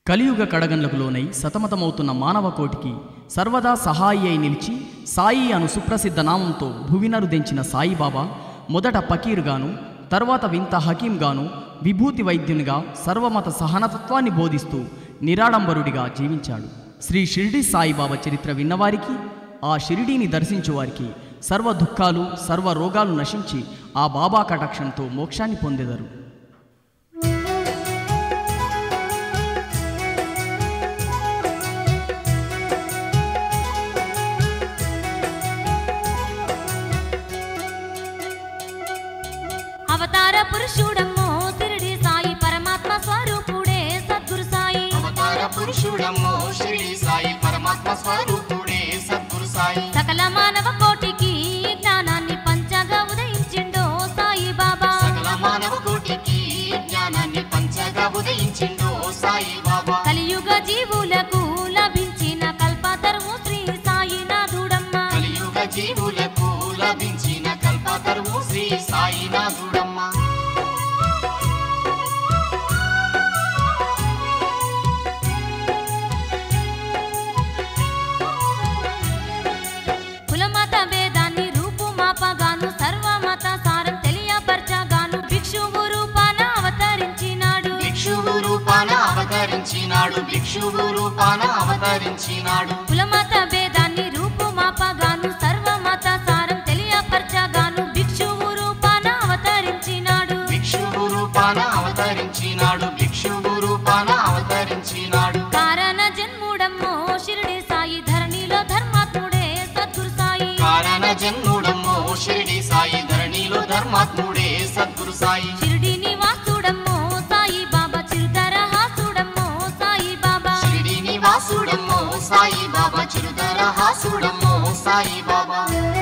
కలియుగ కడగండ్లకు లోనై సతమతమవుతున్న మానవ కోటికి సర్వదా సహాయి అయి నిలిచి సాయి అను సుప్రసిద్ధ నామంతో భువినరుదెంచిన సాయిబాబా మొదట పకీరుగాను తర్వాత వింత హకీంగాను విభూతి వైద్యునిగా సర్వమత సహనతత్వాన్ని బోధిస్తూ నిరాడంబరుడిగా జీవించాడు శ్రీ షిరిడి సాయిబాబా చరిత్ర విన్నవారికి ఆ షిరిడీని దర్శించువారికి సర్వ దుఃఖాలు సర్వ రోగాలు నశించి ఆ బాబా కటాక్షంతో మోక్షాన్ని పొందెదరు అవతార పురుషుడమ్మో తిరిడి సాయి పరమాత్మ స్వరూపుడే సద్గురు సాయి అవతార పురుషుడమ్మో షిరిడి సాయి పరమాత్మ స్వరూపుడే సద్గురు సాయి సకల మానవ కోటికి జ్ఞానాన్ని పంచగా ఉదయించిండో సాయి బాబా సకల మానవ కోటికి జ్ఞానాన్ని పంచగా ఉదయించిండు సాయి బాబా కలియుగ జీవులకు లభించిన కల్పతరువు శ్రీ సాయి నాథుడమ్మ కలియుగ జీవులకు లభించిన కల్పతరువు శ్రీ సాయినాథుడమ్మ కులమత భేదాన్ని రూపుమాపగాను సర్వమత సారం తెలియపరచగాను భిక్షువు రూపాన అవతరించినాడు భిక్షువు రూపాన అవతరించినాడు భిక్షువు రూపాన అవతరించినాడు కులమత భేదాన్ని రూపుమాపగాను సర్వమత సారం తెలియపరచగాను భిక్షువు రూపాన అవతరించినాడు భిక్షువు రూపాన అవతరించినాడు భిక్షువు రూపాన అవతరించినాడు కారణ జన్ముడమ్మో షిరిడి సాయి ధరణిలో ధర్మాత్ముడే సద్గురు సాయి కారణ జన్ముడమ్మో షిరిడి సాయి ధరణిలో ధర్మాత్ముడే సద్గురు సాయి షిరిడి నివాసుడమ్మో సాయి బాబా చిరుతర హాసుడమ్మో సాయి బాబా షిరిడి నివాసుడమ్మో సాయి బాబా చిరుతర హాసుడమ్మో సాయి బాబా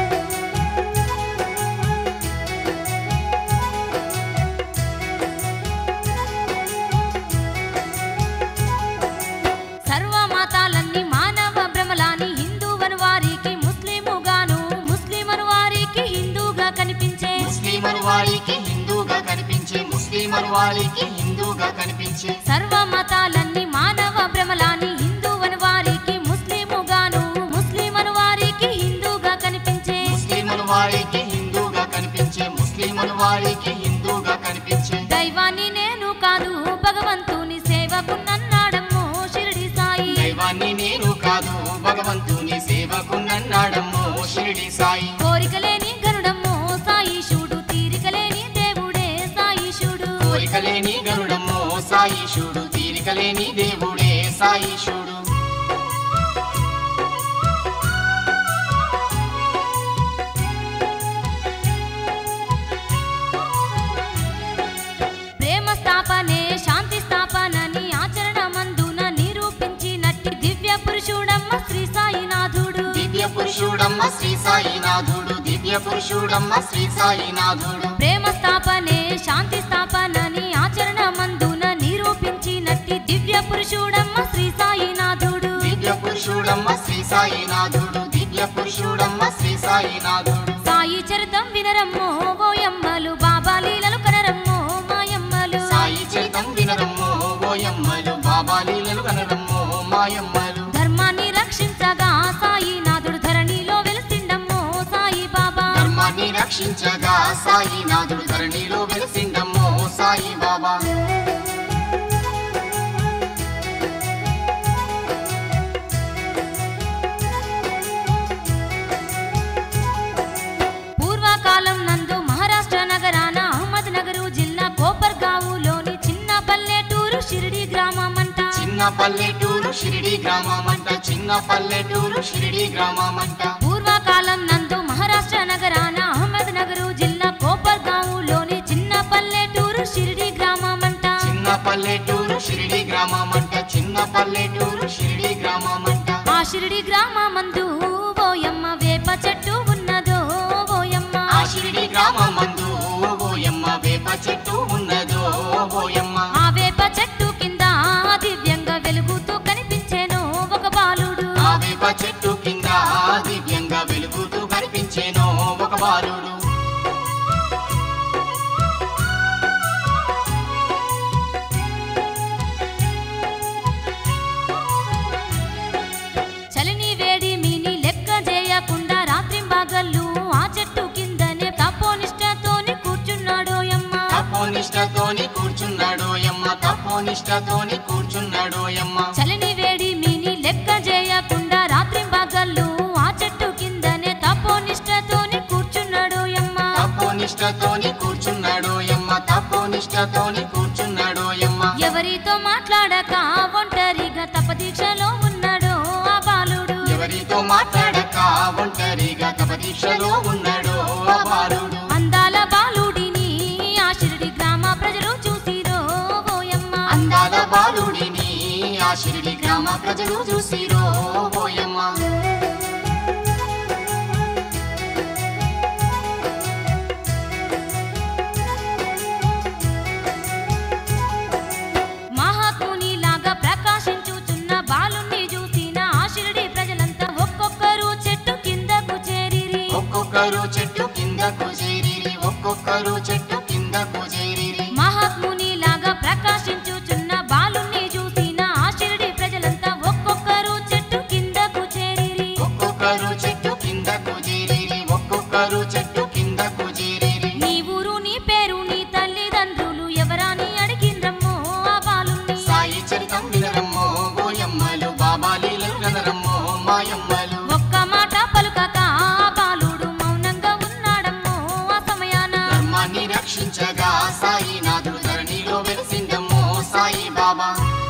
సర్వ మతాలన్నీ మానవ భ్రమలాని హిందూవను వారికి ముస్లిముగాను ముస్లిమను వారికి హిందూగా కనిపించే ముస్లిమను వారికి హిందూగా కనిపించే ముస్లిమను వారికి హిందూగా కనిపించే సర్వ మతాలన్నీ మానవ భ్రమలాని హిందూవను వారికి ముస్లిముగాను ముస్లిమను వారికి హిందూగా కనిపించే ముస్లిమను వారికి హిందూగా కనిపించే ముస్లిమను వారికి హిందూగా కనిపించే దైవాన్ని నేను కాదు భగవంతుని సేవకు నన్నాడమ్మో షిరిడి సాయి దైవాన్ని నేను కాదు భగవంతుని సేవకు నన్నాడమ్మో షిరిడి సాయి కోరికలేని గరుడమ్మో సాయిషుడు తీరికలేని దేవుడే సాయిషుడు కోరికలేని గరుడమ్మో సాయిషుడు తీరికలేని దేవుడే సాయిషుడు ప్రేమ స్థాపనే శాంతి స్థాపనని ఆచరణ మందున నిరూపించినట్టి దివ్య పురుషుడమ్మ శ్రీ సాయినాథుడు దివ్య పురుషుడమ్మ శ్రీ సాయినాథుడు దివ్య పురుషుడమ్మ శ్రీ సాయినాథుడు ప్రేమ స్థాపనే శాంతి స్థాపనని ఆచరణ మందున నిరూపించినట్టి దివ్య పురుషుడమ్మ శ్రీ సాయినాథుడు దివ్య పురుషుడమ్మ శ్రీ సాయినాథుడు దివ్య పురుషుడమ్మ శ్రీ సాయినాథుడు సాయి చరితం వినరమ్మో ఓయమ్మలు బాబా లీలలు కనరమ్మో మాయమ్మలు సాయి చైతం వినరమ్మో ఓయమ్మలు బాబా లీలలు కనరమ్మో మాయమ్మలు ధర్మాన్ని రక్షించగా సాయినాథుడు ధరణిలో వెలుసిండమ్మో సాయి బాబా ధర్మాన్ని రక్షించగా సాయినాథుడు ధరణిలో వెలిసిండమ్మో సాయి బాబా పూర్వకాలం నందు మహారాష్ట్ర నగరాన అహ్మద్ నగరు జిల్లా కోపర్గావులోని చిన్న పల్లెటూరు షిరిడి గ్రామమంట చిన్న పల్లెటూరు షిరిడి గ్రామమంట చిన్న పల్లెటూరు షిరిడి గ్రామమంట పూర్వకాలం నందు మహారాష్ట్ర నగరాన అహ్మద్ నగరు జిల్లా కోపర్గావులోని చిన్న పల్లెటూరు షిరిడి గ్రామమంట చిన్న పల్లెటూరు షిరిడి గ్రామమంట చిన్న పల్లెటూరు షిరిడి గ్రామమంట ఆ షిరిడి గ్రామమందు ఓయమ్మ వేప చెట్టు ఉన్నదో ఓయమ్మ ఆ షిరిడి గ్రామమందు ఓయమ్మ వేప చెట్టు ఉన్నదో ఓయమ్మ ఆ వేప చెట్టు కింద దివ్యంగా వెలుగుతూ కనిపించేను ఒక బాలుడు ఆ వేప చెట్టు కింద దివ్యంగా వెలుగుతూ కనిపించేనో ఒక బాలుడు తపోనిష్టతోని కూర్చున్నాడోయమ్మ చలిని వేడి మీని లెక్క చేయకుండా రాత్రి పగళ్ళు ఆ చెట్టు కిందనే తపోనిష్టతోని కూర్చున్నాడు యమ్మ తపోనిష్టతోని కూర్చున్నాడోయమ్మ తపోనిష్టతోని కూర్చున్నాడోయమ్మ ఎవరితో మాట్లాడక ఒంటరిగా తపదీక్షలో ఉన్నాడో ఆ బాలుడు ఎవరితో మాట్లాడక ఒంటరిగా తపదీక్షలో ఉన్నాడో ఆ బాలుడు అందాల బాలుడిని ఆ షిరిడి గ్రామ ప్రజలు చూసిరో ఓయమ్మ అందాల బాలుడిని ఆ షిరిడి గ్రామ ప్రజలు చూసిరో ఓయమ్మ మహాత్ముని లాగా ప్రకాశించుచున్న బాలుణ్ణి చూసిన ఆ షిరిడి ప్రజలంతా ఒక్కొక్కరు చెట్టు కిందకు చేరిరి ఒక్కొక్కరు చెట్టు కిందకు చేరిరి ఒక్కొక్కరు చెట్టు కిందకు చేరిరి మహాత్ముని లాగా ప్రకాశించుచున్న బాలుణ్ణి చూసిన ఆ షిరిడి ప్రజలంతా ఒక్కొక్కరు చెట్టు కిందకు చేరిరి ఒక్కొక్కరు చెట్టు కిందకు చేరిరి ఒక్కొక్కరు చెట్టు కిందకు చేరిరి నీ ఊరు నీ పేరు నీ తల్లిదండ్రులు ఎవరాని అడిగిండ్రమ్మో ఆ బాలుణ్ణి సాయి చరితం వినరమ్మో ఓయమ్మలు బాబా లీలలు వినరమ్మో మాయమ్మలు ఒక్క మాట పలుకక ఆ బాలుడు మౌనంగా ఉన్నాడమ్మో ఆ సమయాన ధర్మాన్ని రక్షించగా సాయినాథుడు ధరణిలో వెలిసిందమ్మో సాయి బాబా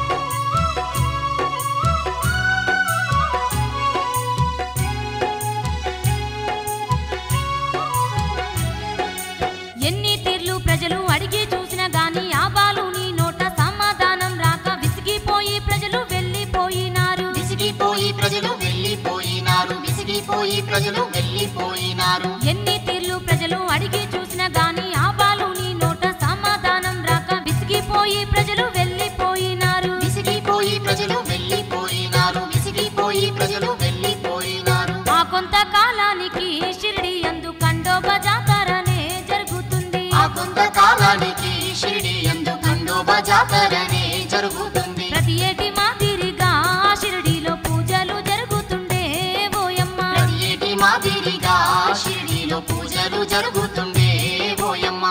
ఎన్ని తీర్లు ప్రజలు అడిగి చూసిన గాని ఆ బాలుని నోట సమాధానం రాక విసిగిపోయి ప్రజలు వెళ్ళిపోయినారు విసిగిపోయి ప్రజలు వెళ్ళిపోయినారు విసిగిపోయి ప్రజలు వెళ్ళిపోయినారు ఎన్ని తీర్లు ప్రజలు అడిగి చూసిన గాని ఆ బాలుని నోట సమాధానం రాక విసిగిపోయి ప్రజలు వెళ్ళిపోయినారు విసిగిపోయి ప్రజలు వెళ్ళిపోయినారు విసిగిపోయి ప్రజలు వెళ్ళిపోయినారు ఆ కొంతకాలానికి షిరిడి అందు కండోబ జాతరనే జరుగుతుంది ఆ కొంతకాలానికి షిరిడి ఎందు ఖండోబా జాతరనే జరుగుతుంది ప్రతి ఏటి మాదిరిగా ఆ షిరిడిలో పూజలు జరుగుతుండే ఓయమ్మ ప్రతి ఏటి మాదిరిగా షిరిడిలో పూజలు జరుగుతుండే ఓయమ్మ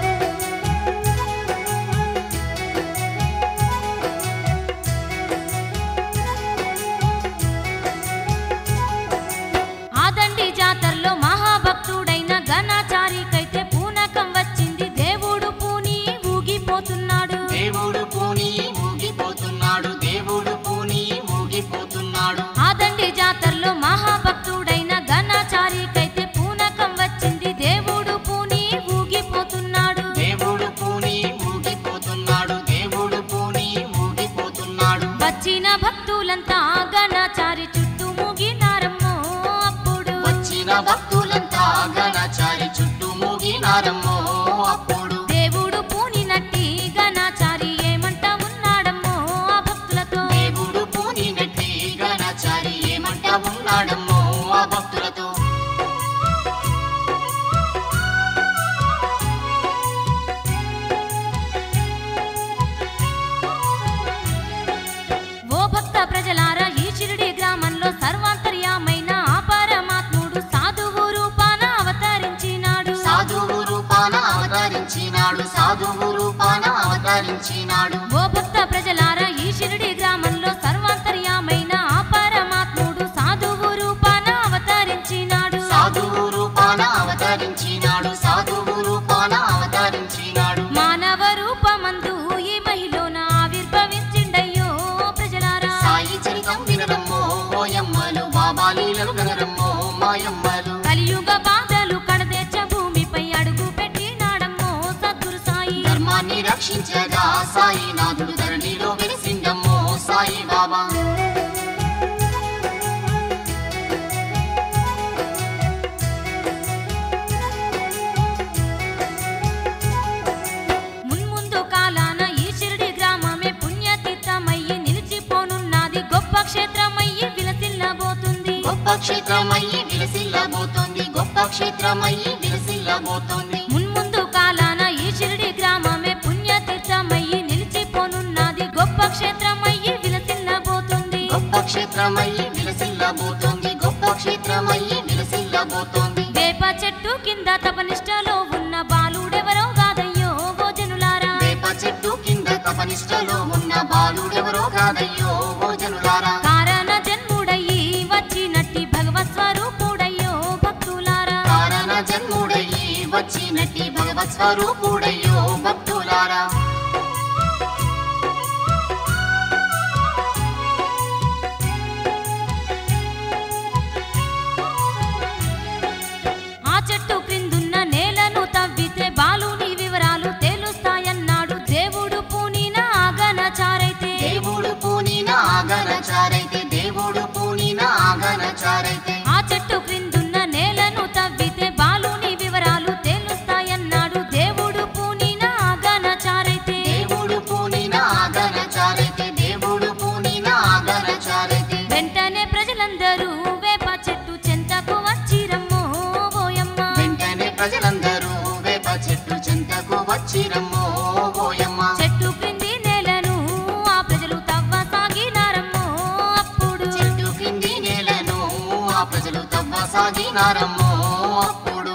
ఆదండి జాతరలో మహాభక్తుడైన ఘనాచారికైతే పూనకం వచ్చింది దేవుడు పూని ఊగిపోతున్నాడు దేవుడు పూని ఊగిపోతున్నాడు దేవుడు పూని ఊగిపోతున్నాడు ఆదండి జాతరలో మహాభక్తుడైన ఘనాచారికైతే పూనకం వచ్చింది దేవుడు పూని ఊగిపోతున్నాడు దేవుడు పూని ఊగిపోతున్నాడు దేవుడు పూని ఊగిపోతున్నాడు వచ్చిన భక్తులంతా ఘనాచారి చుట్టూ మూగినారమ్మో అప్పుడు వచ్చిన భక్తులంతా గణచారి చుట్టూ మూగినారమ్మో అప్పుడు దేవుడు పూని నట్టి ఘనాచారి ఏమంటా ఉన్నాడమ్మో ఆ భక్తులతో దేవుడు పూని నెట్టి గణచారి ఏమంటా ఉన్నాడమ్మో ఆ భక్తులతో ఓ భక్త ప్రజలారా ఈ షిరిడి గ్రామంలో సర్వాంతర్యామైన ఆ పరమాత్ముడు సాధువు రూపాన అవతరించినాడు సాధువు రూపాన అవతరించినాడు సాధువు రూపాన అవతరించినాడు ఓ భక్త ప్రజలారా ఈ షిరిడి గ్రామంలో సర్వాంతర్యామైన ఆ పరమాత్ముడు సాధువు రూపాన అవతరించినాడు సాధువు రూపాన అవతరించినాడు సాధువు రూపాన అవతరించినాడు మానవ రూపమందు ఈ మహిళన ఆవిర్భవించిండయ్యో ప్రజలారా సాయి చరితం వినరమ్మో ఓయమ్మలు బాబా లీలలు వినరమ్మో మాయమ్మలు కలియుగ బాధలు కడదేర్చ భూమిపై అడుగు పెట్టినాడమ్మో సద్గురు సాయి ధర్మాన్ని రక్షించగా సాయినాథుడు ధరణిలో వెలిసిందమ్మో సాయి బాబా మున్ముందు కాలాన ఈ షిరిడి గ్రామమే పుణ్యతీర్థమయ్యి నిలిచిపోనున్నది గొప్ప క్షేత్రమయ్యి విలసిల్లబోతుంది గొప్ప క్షేత్రమయ్యి విలసిల్లబోతోంది గొప్ప క్షేత్రమయ్యి విలసిల్లబోతోంది మున్ముందు కాలాన ఈ షిరిడి గ్రామమే పుణ్యతీర్థమయ్యి నిలిచిపోనున్నది గొప్ప క్షేత్రమయ్యి విలసిల్లబోతుంది గొప్ప క్షేత్రమయ్యి విలసిల్లబోతోంది గొప్ప క్షేత్రమయ్యి విలసిల్లబోతోంది వేప చెట్టు కింద తపనిష్టలో ఉన్న బాలుడెవరో కాదయ్యో ఓ జనులారా వేప చెట్టు కింద తపనిష్ట ఇంతలో ఉన్న బాలుడెవరో కాదయ్యో ఓ జనులారా కారణ జన్ముడయ్యి వచ్చినట్టి భగవత్ స్వరూపుడయ్యో భక్తులారా కారణ జన్ముడయ్యి వచ్చినట్టి భగవత్ స్వరూపుడయ్యో భక్తులారా ఆ చెట్టు క్రిందున్న నేలను తవ్వితే బాలుని వివరాలు తెలుస్తాయన్నాడు దేవుడు పూనిన ఆగనచారైతే దేవుడు పూనిన ఆగనచారైతే దేవుడు పూనిన ఆగనచారైతే ఆ చెట్టు క్రిందున్న నేలను తవ్వితే బాలుని వివరాలు తెలుస్తాయన్నాడు దేవుడు పూనిన ఆగనచారైతే దేవుడు పూనిన ఆగనచారైతే దేవుడు పూనిన ఆగనచారైతే వెంటనే ప్రజలందరూ వేప చెట్టు చెంతకు వచ్చిరమ్మో ఓయమ్మ వెంటనే ప్రజలందరూ వేప చెట్టు చెంతకు వచ్చిరమ్మో ఓయమ్మ చెట్టు క్రింది నేలను ఆ ప్రజలు తవ్వ సాగినారమ్మో అప్పుడు చెట్టు కింది నేలను ఆ ప్రజలు తవ్వసాగినారమ్మో అప్పుడు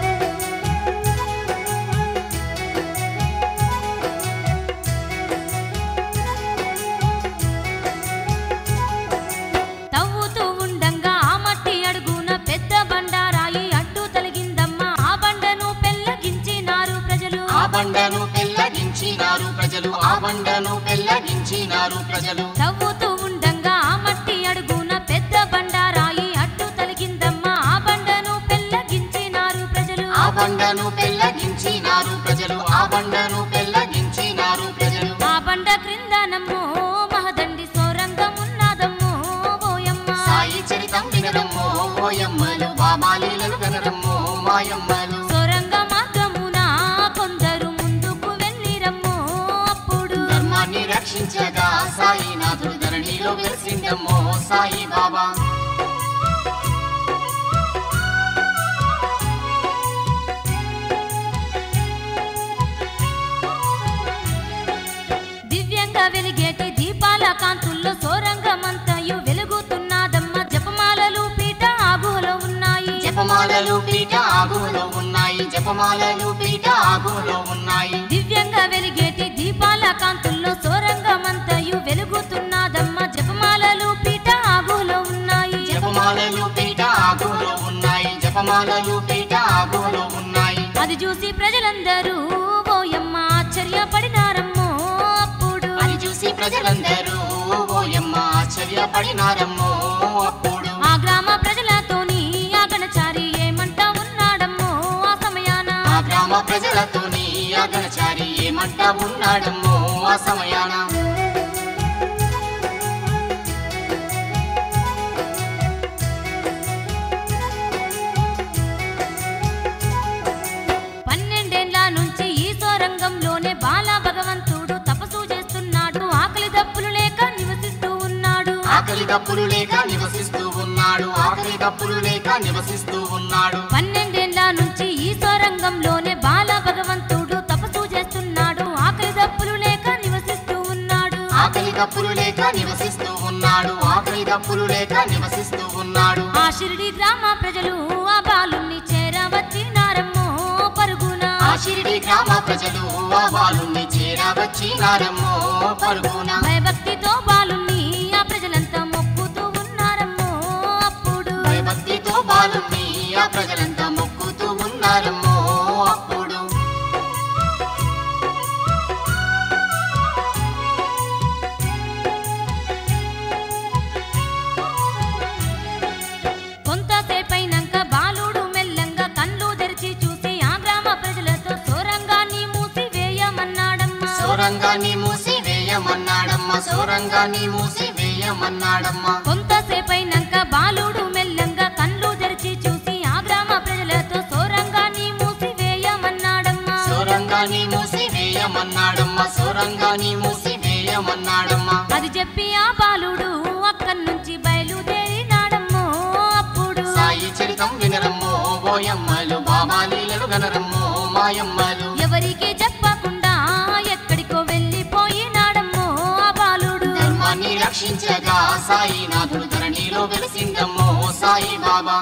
తవ్వుతూ ఉండంగా ఆ మట్టి అడుగున పెద్ద బండారాయి అడ్డు తొలగిందమ్మా ఆ బండను పెళ్ళగించినారు ప్రజలు ఆ బండను పెళ్ళగించినారు ప్రజలు ఆ బండను పెళ్ళగించినారు ప్రజలు తవ్వుతూ ఉండంగా ఆ మట్టి అడుగున పెద్ద బండారాయి అడ్డు తొలగిందమ్మా ఆ బండను పెళ్ళగించినారు ప్రజలు ఆ బండను పెళ్ళగించినారు ప్రజలు ఆ బండను పెళ్ళగించినారు ప్రజలు ఆ బండ క్రిందనమ్మో మహదండి సోరంగం ఉన్నదమ్మో ఓయమ్మ సాయి చరితం వినరమ్మో ఓయమ్మలు బామాలీలను కనరమ్మో మాయమ్మలు సొరంగ మార్గమున కొందరు ముందుకు వెళ్ళిరమ్మో అప్పుడు ధర్మాన్ని రక్షించగా సాయినాథుడు ధరణిలో వెలిసిందమ్మో సాయి బాబా దివ్యంగా వెలిగేటి దీపాల కాంతుల్లో సోరంగమంతయు వెలుగుతున్నదమ్మ జపమాలలు పీట ఆగులో ఉన్నాయి జపమాలలు పీట ఆగులో ఉన్నాయి జపమాలలు పీట ఆగులో ఉన్నాయి దివ్యంగా వెలిగేటి దీపాల కాంతుల్లో సోరంగమంతయు వెలుగుతున్నదమ్మ జపమాలలు పీట ఆగులో ఉన్నాయి జపమాలలు పీట ఆగులో ఉన్నాయి జపమాలలు పీట ఆగులో ఉన్నాయి అది చూసి ప్రజలందరూ ఓయమ్మ ఆశ్చర్యపడినారమ్మో అప్పుడు అది చూసి ప్రజలందరూ ఓయమ్మ ఆశ్చర్యపడినారమ్మో అప్పుడు ఆ గ్రామ ప్రజలతోని ఆగనచారి ఏమంటా ఉన్నాడమ్మో ఆ సమయాన ఆ గ్రామ ప్రజలతోని అగనచారి ఏమంట ఉన్నాడమ్మో ఆ సమయాన పన్నెండేండ్ల నుంచి ఈ సోరంగంలోనే బాల భగవంతుడు తపస్సు చేస్తున్నాడు ఆకలి దప్పులు లేక నివసిస్తూ ఉన్నాడు ఆకలి దప్పులు లేక నివసిస్తూ ఉన్నాడు ఆకలి దప్పులు లేక నివసిస్తూ ఉన్నాడు పన్నెండేండ్ల నుంచి ఈ సోరంగంలోనే బాల భగవంతుడు తపస్సు చేస్తున్నాడు ఆకలి దప్పులు లేక నివసిస్తూ ఉన్నాడు ఆకలి దప్పులు లేక నివసిస్తూ ఉన్నాడు ఆకలి దప్పులు లేక నివసిస్తూ ఉన్నాడు ఆ షిరిడి గ్రామ ప్రజలు ఆ బాలుణ్ణి చేరవచ్చినారమ్మో పరుగున ఆ షిరిడి గ్రామ ప్రజలు ఆ బాలుని చేరవచ్చినారమ్మో పరుగున భయభక్తితో బాలుణ్ణి ఆ ప్రజలంతా మొక్కుతూ ఉన్నారమ్మో అప్పుడు భయభక్తితో బాలుని ఆ ప్రజలంతా మొక్కుతూ ఉన్నారమ్మో అప్పుడు కొంతసేపైనాక బాలుడు మెల్లంగా కళ్ళు తెరిచి చూసి ఆ గ్రామ ప్రజలతో సోరంగాన్ని మూసి వేయమన్నాడమ్మా సోరంగాన్ని మూసి వేయమన్నాడమ్మా సోరంగాన్ని మూసి వేయమన్నాడమ్మా కొంతసేపైనాక బాలుడు మెల్లంగా కళ్ళు తెరిచి చూసి ఆ గ్రామ ప్రజలతో సోరంగాన్ని మూసి వేయమన్నాడమ్మా సోరంగాన్ని మూసి వేయమన్నాడమ్మా సోరంగాన్ని మూసి వేయమన్నాడమ్మా అది చెప్పి ఆ బాలుడు అక్కడి నుంచి బయలుదేరినాడమ్మో అప్పుడు సాయి చరితం వినరమ్మో ఓయమ్మలు బాబాలీలలు గనరమ్మో మాయమ్మలు ఎవరికి చెప్పకుండా ఎక్కడికో వెళ్ళిపోయినాడమ్మో ఆ బాలుడు ధర్మాన్ని రక్షించగా సాయినాథుడు ధరణిలో వెలిసిందమ్మో సాయి బాబా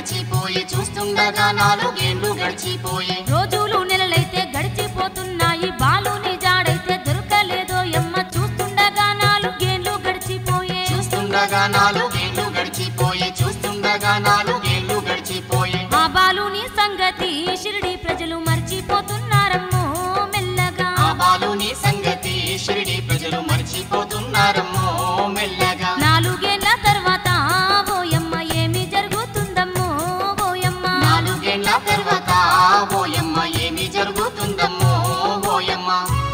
గడిచిపోయి చూస్తుండగా నాలుగేండ్లు గడిచిపోయి రోజులు నెలలైతే గడిచిపోతున్నాయి బాలుని జాడైతే దొరకలేదో ఎమ్మ చూస్తుండగా నాలుగేండ్లు గడిచిపోయే చూస్తుండగా నాలుగేండ్లు గడిచిపోయి చూస్తుండగా నాలుగేండ్లు గడిచిపోయి ఆ బాలుని సంగతి షిరిడి ప్రజలు మర్చిపోతున్నారమ్మో మెల్లగా ఆ బాలుని సంగతి షిరిడి ప్రజలు మర్చిపోతున్నారమ్మో మెల్లగా నాలుగేళ్ల తర్వాత ఓయమ్మ ఏమి జరుగుతుందమ్మో ఓయమ్మ నాలుగేండ్ల తర్వాత ఓయమ్మ ఏమి జరుగుతుందమ్మో ఓయమ్మ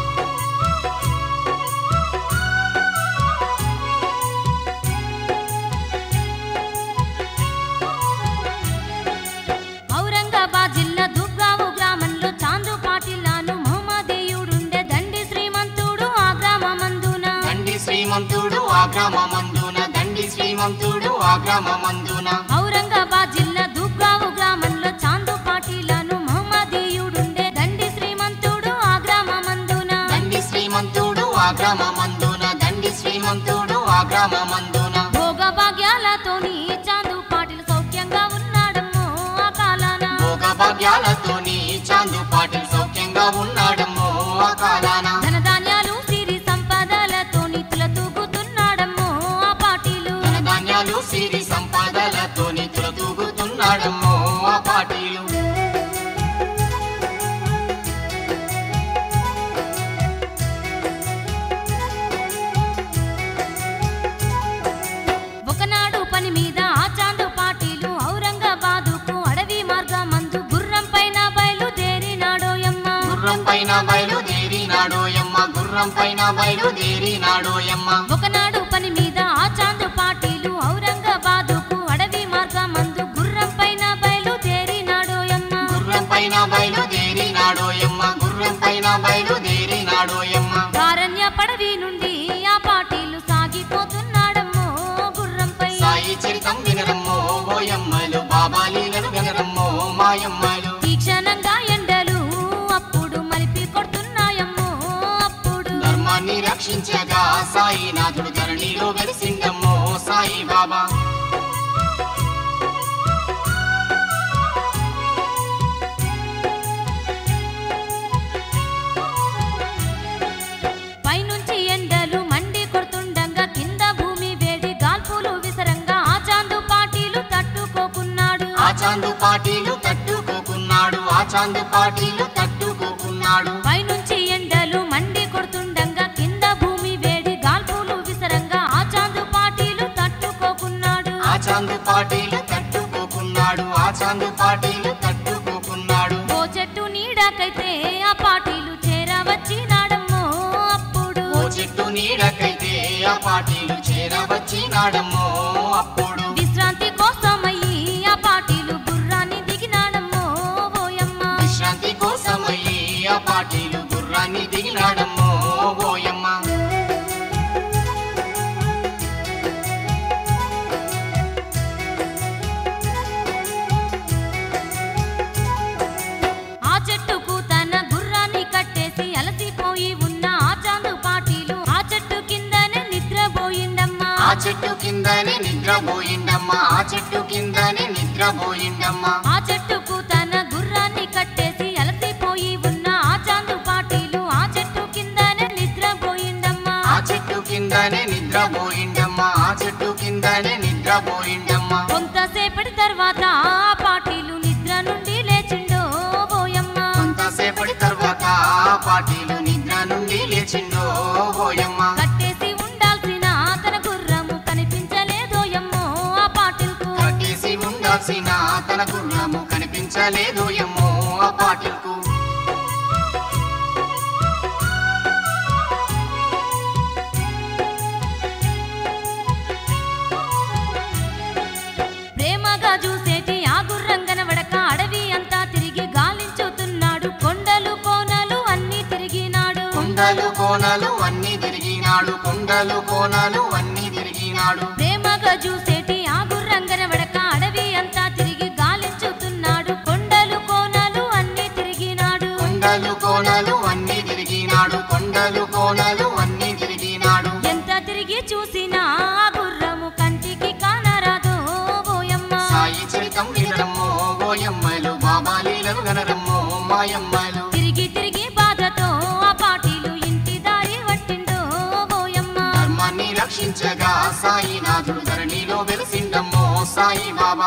ఔరంగాబాద్ జిల్లా దుర్గావు గ్రామంలో చాందు పాటిల్లాను మహమ్మదీయుడుండే దండి శ్రీమంతుడు ఆ గ్రామమందున దండి శ్రీమంతుడు ఆ గ్రామమందున దండి శ్రీమంతుడు ఆ గ్రామమందున ఔరంగాబాద్ జిల్లా దుర్గావు గ్రామంలో చాందు పాటిల్లాను మహమ్మదీయుడుండే దండి శ్రీమంతుడు ఆ గ్రామమందున దండి శ్రీమంతుడు ఆ గ్రామమందున దండి శ్రీమంతుడు ఆ గ్రామమందున భోగ భాగ్యాలతోని చాందు పాటిల్ సౌఖ్యంగా ఉన్నాడమ్మో ఆ కాలాన భోగ భాగ్యాలతోని చాందు పాటిల్ సౌఖ్యంగా ఉన్నాడమ్మో ఆ కాలాన ధనధాన్యాలు సిరి సంపదలతోని తులతూగుతున్నాడమ్మో ఆ పాటిలు ధనధాన్యాలు సిరి సంపదలతోని తులతూగుతున్నాడమ్మో ఆ పాటీలు ఒకనాడు పని మీద ఆ చాందు పాటీలు ఔరంగాబాదుకు అడవి మార్గమందు గుర్రం పైన బయలుదేరినాడోయమ్మ గుర్రం పైన బయలుదేరినాడోయమ్మ గుర్రం పైన బయలుదేరినాడోయమ్మ ఒకనాడు పని మీద ఆ చాందు పాటీలు ఔరంగాబాదుకు అడవి మార్గమందు గుర్రం పైన బయలుదేరినాడోయమ్మ గుర్రం పైన బయలుదేరినాడోయమ్మ గుర్రం పైన బయలుదేరినాడోయమ్మ కారణ్య పడవి నుండి ఆ పాటీలు సాగిపోతున్నాడమ్మో గుర్రంపై సాయి చరితం వినరమ్మో ఓయమ్మలు బాబా లీలలు వినరమ్మో మాయమ్మలు తీక్షణంగా ఎండలు అప్పుడు మలిపి కొడుతున్నాయమ్మో అప్పుడు ధర్మాన్ని రక్షించగా సాయినాథుడు ధరణిలో వెలిసిండమ్మో సాయి బాబా పైనుంచి ఎండలు మండి కొడుతుండగా కింద భూమి వేడి గాల్పులు విసరంగా ఆ చాందు పాటీలు తట్టుకోకున్నాడు ఆ చాందు పాటీలు తట్టుకోకున్నాడు ఆ చాందు పాటీలు తట్టుకోకున్నాడు పైనుంచి ఎండలు మండి కొడుతుండగా కింద భూమి వేడి గాల్పులు విసరంగా ఆ చాందు పాటీలు తట్టుకోకున్నాడు ఆ చాందు పాటీలు తట్టుకోకున్నాడు ఆ చాందు పాటీలు తట్టుకోకున్నాడు ఓ చెట్టు నీడకైతే ఆ పాటీలు చేరవచ్చినాడమ్మో అప్పుడు ఓ చెట్టు నీడకైతే ఆ పాటీలు చేరవచ్చినాడమ్మో అప్పుడు విశ్రాంతి కోసమయ్యి ఆ పాటీలు గుర్రాన్ని దిగినాడమ్మో ఓయమ్మ విశ్రాంతి కోసమయ్యి ఆ పాటీలు గుర్రాన్ని దిగినాడమ్మో ఓయమ్మ ఆ చెట్టుకు తన గుర్రాన్ని కట్టేసి అలసిపోయి ఉన్న ఆ చాందు పాటీలు ఆ చెట్టు కిందనే నిద్రపోయిందమ్మా ఆ చెట్టు కిందనే నిద్రపోయిండమ్మా ఆ చెట్టు కిందనే నిద్రపోయిండమ్మా ఆ చెట్టుకు తన గుర్రాన్ని కట్టేసి అలసిపోయి ఉన్న ఆ చాందు పాటీలు ఆ చెట్టు కిందనే నిద్రపోయిందమ్మా ఆ చెట్టు కిందనే నిద్రపోయిండమ్మా ఆ చెట్టు కిందనే నిద్రపోయిండమ్మా కొంతసేపటి తర్వాత ఆ పాటీలు నిద్ర నుండి లేచిండో ఓయమ్మ కొంతసేపటి తర్వాత ఆ పాటీలు నిద్ర నుండి లేచిండో ఓయమ్మ కట్టేసి ఉండాల్సిన తన గుర్రము కనిపించలేదోయమ్మో ఆ పాటిల్కు కట్టేసి ఉండాల్సిన తన గుర్రము కనిపించలేదు ఎమ్మో ఆ పాటిల్కు ప్రేమగా చూసేటి ఆ గుర్రం కనబడక అడవి అంతా తిరిగి గాలించుతున్నాడు కొండలు కోనలు అన్ని తిరిగినాడు కొండలు కోనలు అన్ని తిరిగినాడు కొండలు కోనలు అన్ని తిరిగినాడు ప్రేమగా చూసేటి ఆ గుర్రం కనబడక అడవి అంతా తిరిగి గాలించుతున్నాడు కొండలు కోనలు అన్ని తిరిగినాడు కొండలు కోనలు అన్ని తిరిగినాడు కొండలు కోనలు అన్ని తిరిగినాడు ఎంత తిరిగి చూసినా ఆ గుర్రము కంటికి కానరాదో ఓయమ్మ సాయి చరితం వినడం మాయమ్మలు తిరిగి తిరిగి బాధతో ఆ పాటీలు ఇంటి దారి పట్టిండో ఓయమ్మ ధర్మాన్ని రక్షించగా సాయినాథుడు ధరణిలో వెలిసిండమ్మో సాయి బాబా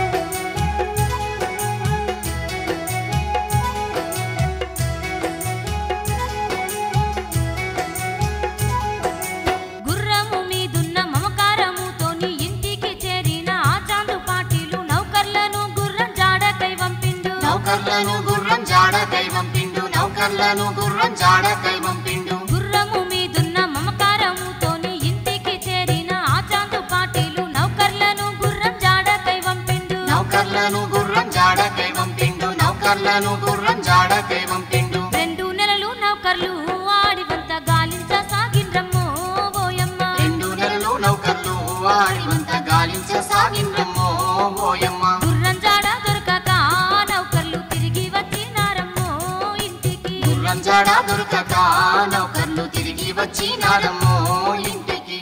గుర్రము మీదున్న మమకారముతోని ఇంటికి చేరిన ఆ చాందు పాటీలు నౌకర్లను గుర్రం జాడకై పంపిండు నౌకర్లను గుర్రం జాడ దైవం పిండు నౌకర్లను గుర్రం జాడ దైవం పిండు గుర్రము మీదున్న మమకారముతోని ఇంటికి చేరిన ఆ చాందు పాటీలు నౌకర్లను గుర్రం జాడకై పంపిండు నౌకర్లను గుర్రం జాడ దైవం పిండు నౌకర్లను గుర్రం జాడ దైవం పిండు రెండు నెలలు నౌకర్లు ఆడివంత గాలించ సాగిండ్రమ్మో ఓయమ్మ రెండు నెలలు నౌకర్లు వాడివంత గాలించ సాగిండ్రమ్మో ఓయమ్మ గుర్రం జాడ దొరకక నౌకర్లు తిరిగి వచ్చినారమ్మో ఇంటికి గుర్రం జాడ దొరకక నౌకర్లు తిరిగి వచ్చినారమ్మో ఇంటికి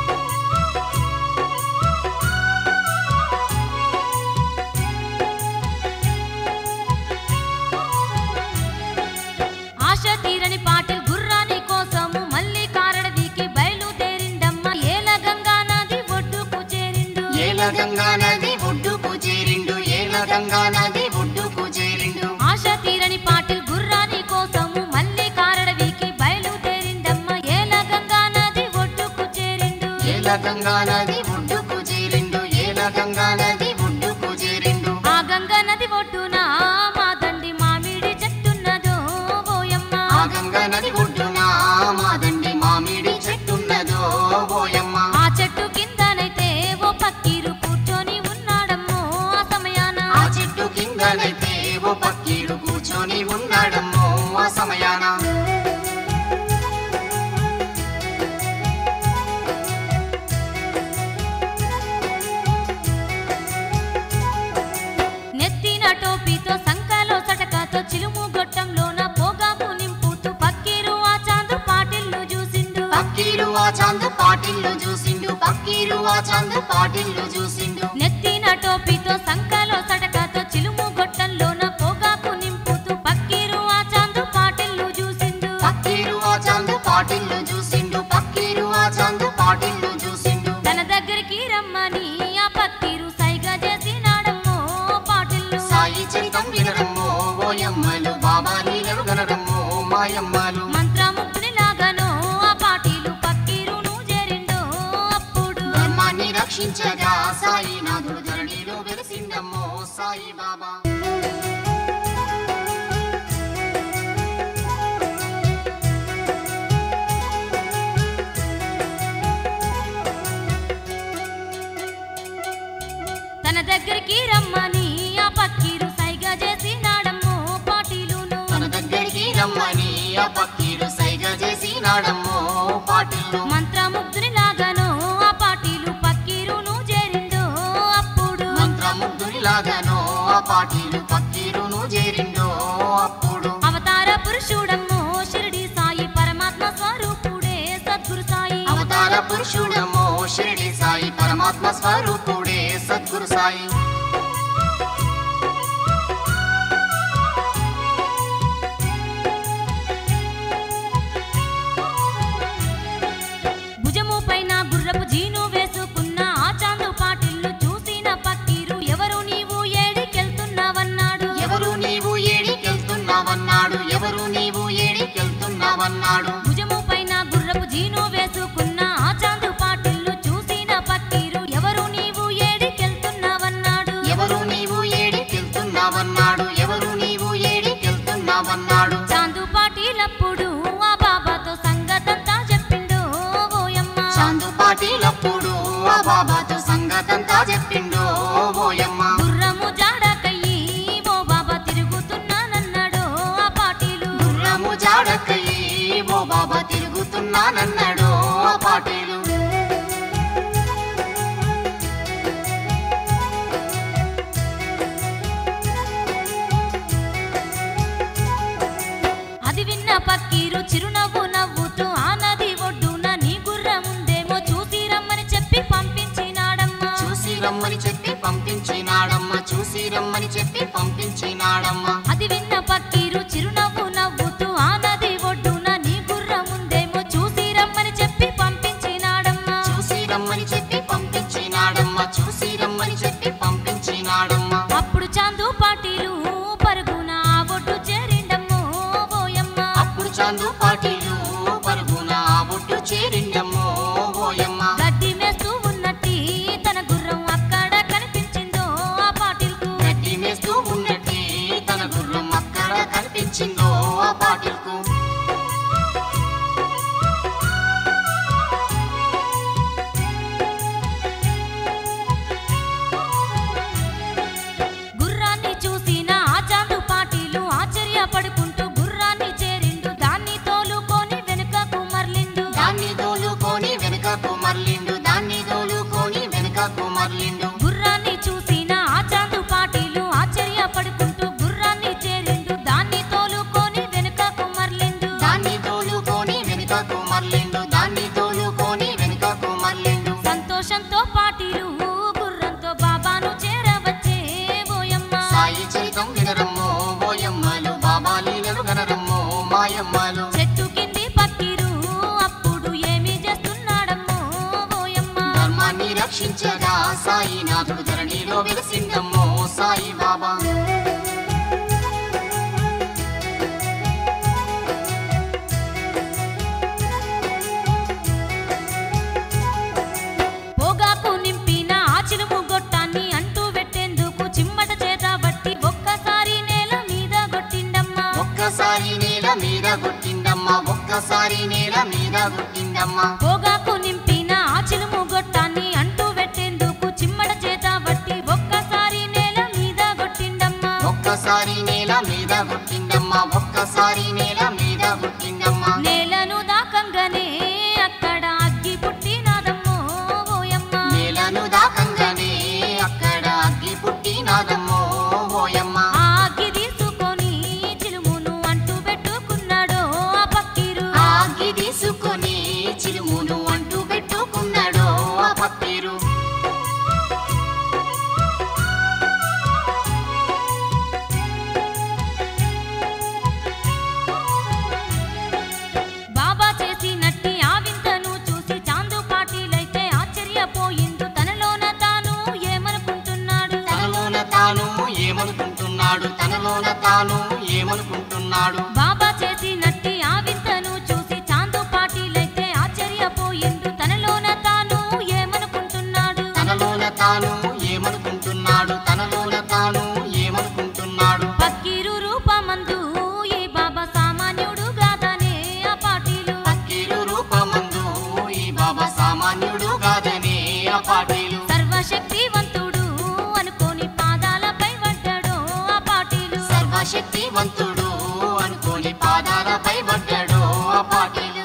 ఆశ తీరని పాటిల్ గుర్రాని కోసము మళ్ళీ కారడవికి బయలుదేరిండమ్మ ఏల గంగా నది ఒడ్డుకు చేరిండు ఏల గంగా నది ఒడ్డుకు చేరిండు ఏల గంగా నది ఒడ్డుకు చేరిండు ఆశ తీరని పాటిల్ గుర్రాని కోసము మళ్ళీ కారడవికి బయలుదేరిండమ్మ ఏల గంగా నది ఒడ్డుకు చేరిండు ఏల గంగా నది ఒడ్డుకు చేరిండు ఏల గంగా నది ఒడ్డుకు చేరిండు ఆ గంగ నది ఒడ్డున మా దండి మామిడి చెట్టున్నదో ఓయమ్మ ఆ గంగా నది ఒడ్డున మాదండి మామిడి చెట్టున్నదో ఓయమ్మ ఆ చెట్టు కిందనైతే ఓ పక్కీరు కూర్చొని ఉన్నాడమ్మో ఆ సమయాన ఆ చెట్టు కిందనైతే ఓ పక్కీడు కూర్చొని ఉన్నాడమ్మో ఆ సమయాన నెత్తిన టోపీతో సంకలో సటకాతో చిలుము గొట్టంలోన పోగాకు నింపుతూ పక్కీరు ఆ చాందు పాటిల్లు చూసిండు పక్కీరు ఆ చాంద పాటిల్లు చూసిండు పక్కీరు ఆ చాంద పాటిల్లు చూసిండు నెత్తిన టోపీతో సంకలో సటకాతో చిలుము గొట్టంలోన పోగాకు నింపుతూ పక్కీరు ఆ చాందు పాటిల్లు చూసిండు పక్కీరు ఆ చాంద పాటిల్లు చూసిండు పక్కీరు ఆ చాంద పాటిల్లు చూసిండు తన దగ్గరికి రమ్మని ఆ పక్కీరు సైగా చేసినాడమ్మో పాటిల్లు సాయి చరితం వినరమ్మో ఓయమ్మలు బాబా లీలలు గనరమ్మో మాయమ్మలు మంత్రముగ్ధుని లాగానో ఆ పాటీలు పక్కీరును చేరిండో అప్పుడు ధర్మాన్ని రక్షించగా సాయి నాథుడు ధరణిలో వెలిసిండమ్మో సాయి బాబా తన దగ్గరికి రమ్మని ఆ పక్కీరు సైగా చేసినాడమ్మో పాటీలును తన దగ్గరికి రమ్మని ఆ పక్కీరు సైగ చేసి నాడమ్మో పాటిల్లు మంత్రముగ్ధుని లాగానో ఆ పాటీలు పక్కీరును చేరిండో అప్పుడు మంత్రముగ్ధుని లాగానో ఆ పాటీలు పక్కీరును చేరిండో అప్పుడు అవతార పురుషుడమ్మో షిరిడి సాయి పరమాత్మ స్వరూపుడే సద్గురు సాయి అవతార పురుషుడమ్మో షిరిడి సాయి పరమాత్మ స్వరూపుడే సద్గురు సాయి భుజము పైన గుర్రపు జీను వేసుకున్న ఆ చాందు పాటిల్లు చూసిన పక్కీరు ఎవరు నీవు ఏడికెళ్తున్నావన్నాడు ఎవరు నీవు ఏడికెళ్తున్నావన్నాడు ఎవరు నీవు ఏడికెళ్తున్నావన్నాడు భుజము పైన గుర్రపు జీను వేసుకున్న ఆ చాందు పాటిల్లు చూసిన పక్కీరు ఎవరు నీవు ఏడికెళ్తున్నావన్నాడు ఎవరు నీవు ఏడికెళ్తున్నావన్నాడు ఎవరు నీవు ఏడికెళ్తున్నావన్నాడు చాందు పాటీలప్పుడు ఆ బాబాతో సంగతంతా చెప్పిండు ఓయమ్మ చాందు పాటీలప్పుడు ఆ బాబాతో సంగతంతా చెప్పిండో ఓయమ్మ గుర్రము జాడకయ్యి ఓ బాబా తిరుగుతున్నానన్నాడు ఆ పాటీలు గుర్రము జాడకయ్యి ఓ బాబా తిరుగుతున్నానన్నాడు ఆ పాటీలు అది విన్న పక్కీరు చిరునవ్వు నవ్వుతూ ఆ నది ఒడ్డున నీ గుర్రముందేమో చూసి రమ్మని చెప్పి పంపించినాడమ్మా చూసి రమ్మని చెప్పి పంపించినాడమ్మ చూసి రమ్మని చెప్పి పంపించినాడమ్మ అది విన్న పక్కీరు చాందు పాటిలు పరుగున ఆ బొట్టు చేరిండమ్మో ఓయమ్మ గడ్డి మేస్తూ ఉన్నట్టి తన గుర్రం అక్కడ కనిపించిందో ఆ పాటిల్కు గడ్డి మేస్తూ ఉన్నట్టే తన గుర్రం అక్కడ కనిపించిందో ఆ పాటిల్కు గుర్రాన్ని చూసిన ఆచాందు పాటీలు ఆశ్చర్యపడుకుంటూ గుర్రాన్ని చేరిండు దాన్ని తోలుకొని వెనుకకు మర్లిండు దాన్ని దోలుకొని వెనుకకు మర్లిండు దాన్ని దోలుకొని వెనుకకు మర్లిండు గుర్రాన్ని చూసిన ఆచాందు పాటీలు ఆశ్చర్యపడుకుంటూ గుర్రాన్ని చేరిండు దాన్ని తోలుకొని వెనుకకు మర్లిండు దాన్ని తోలుకొని వెనుకకు మర్లిండు దాన్ని తోలుకొని వెనుకకు మర్లిండు సంతోషంతో పాటీలు గుర్రంతో బాబాను చేరవచ్చే ఓయమ్మ సాయి చరితం వినరమ్మో ఓయమ్మలు బాబా లీలలు గనరమ్మో మాయమ్మలు చెట్టు కింది పక్కిరు అప్పుడు ఏమి చేస్తున్నాడమ్మో ఓయమ్మ ధర్మాన్ని రక్షించగా సాయినాథుడు ధరణిలో వెలిసిందమ్మో సాయి బాబా పొగాకు నింపిన ఆచిలుము గొట్టాన్ని అంటూ పెట్టేందుకు చిమ్మట చేత బట్టి ఒక్కసారి నేల మీద కొట్టిండమ్మా ఒక్కసారి నేల మీద గుట్టిందమ్మా ఒక్కసారి నేల మీద గుట్టిందమ్మా పొగాకు నింపిన ఆచిలుము గొట్టాన్ని అంటూ పెట్టేందుకు చిమ్మట చేత బట్టి ఒక్కసారి నేల మీద కొట్టిండమ్మా ఒక్కసారి నేల మీద గుట్టిందమ్మా ఒక్కసారి నేల మీద గుట్టిందమ్మా నేలను దాకంగానే అక్కడ అగ్గి పుట్టినాదమ్మో ఓయమ్మ నేలను దాకంగానే అక్కడ అగ్గి పుట్టినాదమ్మో ఓయమ్మ ఆ అగ్గి తీసుకొని చిలుమును అంటూ పెట్టుకున్నాడో ఆ పక్కిరు ఆ అగ్గి తీసుకొని చిలుమును అంటూ పెట్టుకున్నాడో ఆ పప్పీరు బాబా చేసినట్టి ఆ వింతను చూసి చాందు పాటీలైతే ఆశ్చర్యపోయిండు తనలోన తాను ఏమనుకుంటున్నాడు తనలోన తాను ఏమనుకుంటున్నాడు తనలోన తాను ఏమనుకుంటున్నాడు బాబా చేసినట్టి ఆ వింతను చూసి చాందు పాటీలైతే ఆశ్చర్యపోయిండు తనలోన తాను ఏమనుకుంటున్నాడు తనలోన తాను ఏమనుకుంటున్నాడు తనలోన తాను ఏమనుకుంటున్నాడు పక్కీరు రూపమందు ఈ బాబా సామాన్యుడు గాదనే ఆ పాటీలు పక్కీరు రూపమందు ఈ బాబా సామాన్యుడు కాదనే ఆ పాటీలు సర్వశక్తివంతుడు అనుకోని పాదాలపై పడ్డాడో ఆ పాటీలు సర్వశక్తివంతుడు అనుకోని పాదాలపై పడ్డాడు ఆ పాటీలు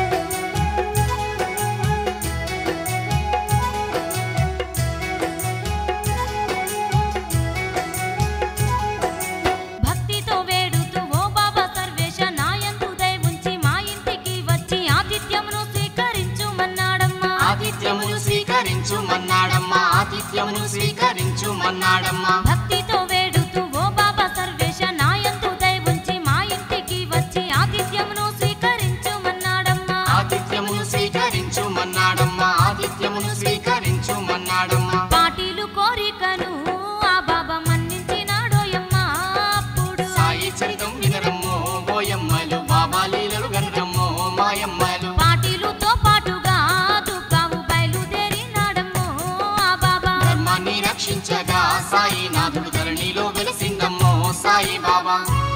భక్తితో వేడుతూ ఓ బాబా సర్వేశ నాయందు దయ ఉంచి మా ఇంటికి వచ్చి ఆతిథ్యమును స్వీకరించుమన్నాడమ్మా ఆతిథ్యమును స్వీకరించుమన్నాడమ్మా ఆతిథ్యమును స్వీకరించుమన్నాడమ్మా భక్తితో వేడుతూ ఓ బాబా సర్వేశ నాయందు దయ ఉంచి మా ఇంటికి వచ్చి ఆతిథ్యమును స్వీకరించుమన్నాడమ్మా ఆతిథ్యమును స్వీకరించుమన్నాడమ్మా ఆతిథ్యమును స్వీకరించుమన్నాడమ్మా పాటీలు కోరికను ఆ బాబా మన్నించినాడోయమ్మా అప్పుడు సాయి చరితం వినరమ్మో ఓయమ్మలు బాబా లీలలు గనరమ్మో మాయమ్మలు పాటీలుతో పాటుగా దుఃఖావు బయలుదేరినాడమ్మో ఆ బాబా ధర్మాన్ని రక్షించగా సాయినాథుడు ధరణిలో వెలిసిందమ్మో సాయి బాబా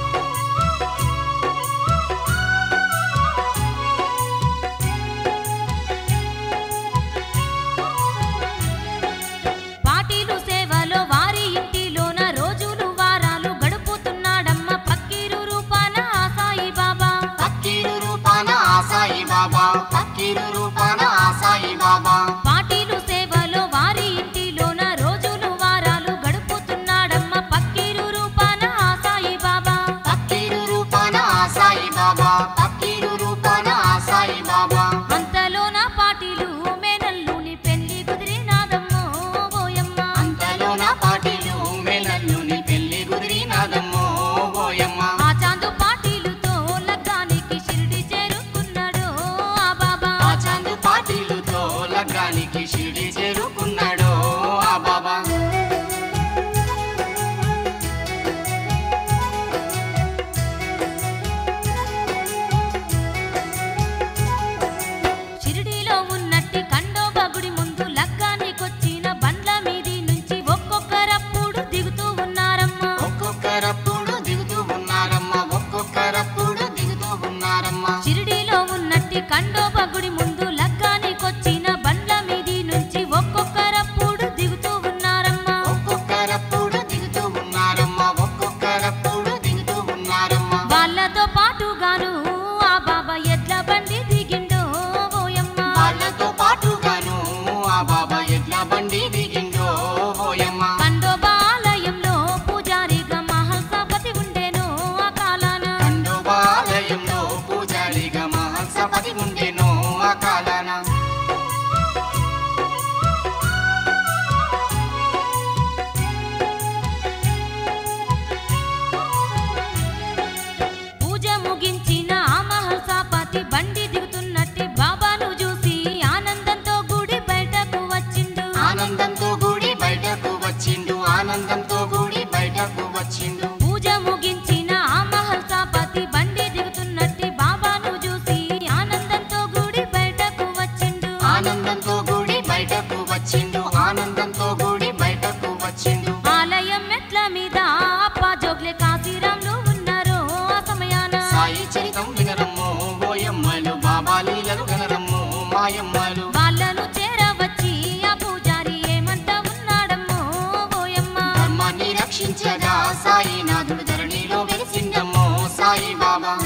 పాటీలు సేవలో వారి ఇంటిలోన రోజులు వారాలు గడుపుతున్నాడమ్మ పక్కీరు రూపాన ఆ సాయి బాబా పక్కీరు రూపాన ఆ సాయి బాబా పక్కీరు రూపాన ఆ సాయి బాబా పాటీలు సేవలో వారి ఇంటిలోన రోజులు వారాలు గడుపుతున్నాడమ్మ పక్కీరు రూపాన ఆ సాయి బాబా పక్కీరు రూపాన ఆ సాయి బాబా పక్కీరు రూపాన ఆ సాయి బాబా అంతలోన పాటీలు మేనల్లుని పెళ్లి కుదిరినాదమ్మో ఓయమ్మ అంతలోన పాటిలు మేనల్లుని పెళ్లి కుదిరినాదమ్మో ఓయమ్మ ఆ చాందు పాటీలుతో లగ్గానికి షిరిడి చేరుకున్నాడు ఆ బాబా ఆ చాందు పాటిలుతో లగ్గానికి షిరిడి చేరుకున్నాడో ఆ బాబా షిరిడీలో ఉన్నట్టి కండోబ గుడి ముందు లగ్గానికొచ్చిన బండ్ల మీది నుంచి ఒక్కొక్కరప్పుడు దిగుతూ ఉన్నారమ్మా ఒక్కొక్కరప్పుడు దిగుతూ ఉన్నారమ్మా ఒక్కొక్కరప్పుడు దిగుతూ ఉన్నారమ్మా వాళ్ళతో పాటుగాను ఆ బాబా ఎడ్ల బండి దిగిండో ఓయమ్మ వాళ్ళతో పాటుగాను ఆ బాబా ఎడ్ల బండి దిగిండో ఓయమ్మ కండోబ ఆలయంలో పూజారిగా మహల్సాపతి ఉండేను ఆ కాలాన ఖండోబాలయంలో పూజారిగా మహల్సపతి ఉండెనో ఆ కాలాన పూజ ముగించిన ఆ మహల్సాపతి బండి దిగుతున్నట్టి బాబాను చూసి ఆనందంతో గుడి బయటకు వచ్చిండు ఆనందంతో గుడి బయటకు వచ్చిండు ఆనందంతో గుడి బయటకు వచ్చిండు పూజ ముగించిన ఆ మహల్సాపతి బండి దిగుతున్నట్టి బాబాను చూసి ఆనందంతో గుడి బయటకు వచ్చిండు ఆనందంతో గుడి బయటకు వచ్చిండు ఆనందంతో గుడి బయటకు వచ్చిండు ఆలయం మెట్ల మీద అప్ప జోగ్లే కాశీరాంలు ఉన్నారు ఆ సమయాన సాయి చరితం వినరమ్మో ఓయమ్మలు బాబా లీలలు గనరమ్మో మాయమ్మలు వాళ్ళను చేరవచ్చి ఆ పూజారి ఏమంట ఉన్నాడమ్మో ఓయమ్మ ధర్మాన్ని రక్షించగా సాయినాథుడు ధరణిలో వెలిసిండమ్మో సాయి బాబా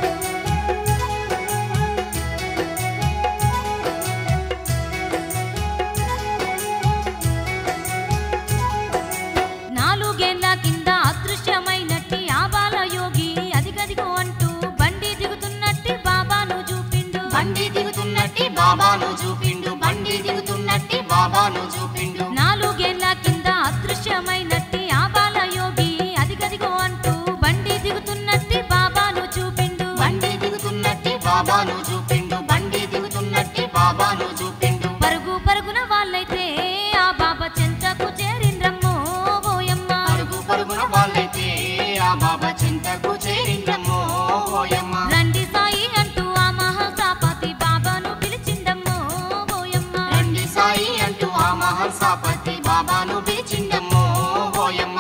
నాలుగేళ్ల కింద అదృశ్యమైనట్టి ఆ బాలయోగి అదిగదిగో అంటూ బండి దిగుతున్నట్టి బాబాను చూపిండు బండి దిగుతున్నట్టి బాబాను చూపిండు బండి దిగుతున్నట్టి బాబాను చూపిండు నాలుగేళ్ల కింద అదృశ్యమైనట్టి ఆ బాలయోగి అదిగదిగో అంటూ బండి దిగుతున్నట్టి బాబాను చూపిండు బండి దిగుతున్నట్టి బాబాను చూపిండు బండి దిగుతున్నట్టి బాబాను చూపిండు పరుగు పరుగున వాళ్ళైతే ఆ బాబా చెంతకు చేరిండ్రమ్మో ఓయమ్మ పరుగు పరుగున వాళ్ళైతే ఆ బాబా చింతకు చేరిండ్రమ్మో ఓయమ్మ రండి సాయి అంటూ ఆ మహాసాపతి బాబాను పిలిచిండమ్మో ఓయమ్మ రండి సాయి అంటూ ఆ మహల్సాపతి బాబాను పిలిచిండమ్మో ఓయమ్మ